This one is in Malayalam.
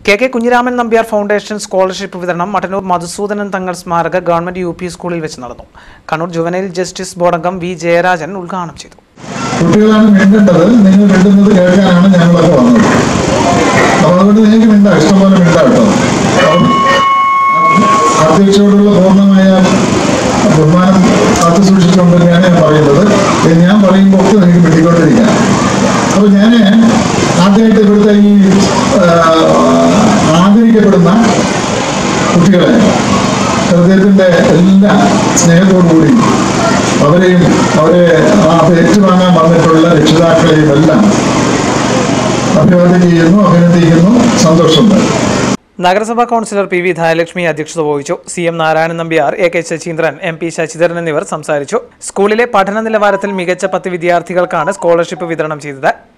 K K Kunhiraman Nambiar foundation scholarship വിതരണം മട്ടന്നൂർ മധുസൂദനൻ തങ്ങൾ സ്മാരക ഗവൺമെന്റ് യു പി സ്കൂളിൽ വെച്ച് നടന്നു കണ്ണൂർ ജുവനൈൽ ജസ്റ്റിസ് ബോർഡ് അംഗം വി ജയരാജൻ ഉദ്ഘാടനം ചെയ്തു കുട്ടികളാണ് മിണ്ടേണ്ടത് നിങ്ങൾ മിണ്ടുന്നത് കേൾക്കാനാണ് ഞങ്ങളൊക്കെ വന്നത് അപ്പൊ അതുകൊണ്ട് നിങ്ങൾക്ക് മിണ്ടാം ഇഷ്ടംപോലെ മിണ്ടാം കേട്ടോ അപ്പം അധ്യക്ഷയോടുള്ള പൂർണ്ണമായ ബഹുമാനം കാത്തു സൂക്ഷിച്ചുകൊണ്ട് തന്നെയാണ് ഞാൻ പറയുന്നത് ഇത് ഞാൻ പറയുമ്പോൾ ഒക്കെ നിങ്ങൾക്ക് മിണ്ടിക്കൊണ്ടിരിക്കാം അപ്പൊ ഞാൻ ആദ്യമായിട്ട് ഇവിടുത്തെ ഈ ആ, ആദരിക്കപ്പെടുന്ന കുട്ടികളെ ഹൃദയത്തിന്റെ എല്ലാ സ്നേഹത്തോടു കൂടി അവരെയും അവരെ ആ ഏറ്റുവാങ്ങാൻ വന്നിട്ടുള്ള രക്ഷിതാക്കളെയും എല്ലാം അഭിവാദ്യം ചെയ്യുന്നു അഭിനന്ദിക്കുന്നു സന്തോഷമുണ്ട് നഗരസഭാ കൗൺസിലർ പി വി ധനലക്ഷ്മി അധ്യക്ഷത വഹിച്ചു C M Narayanan Nambiar A K Saseendran M P Sasidharan എന്നിവർ സംസാരിച്ചു സ്കൂളിലെ പഠന നിലവാരത്തിൽ മികച്ച പത്ത് വിദ്യാർത്ഥികൾക്കാണ് സ്കോളർഷിപ്പ് വിതരണം ചെയ്തത്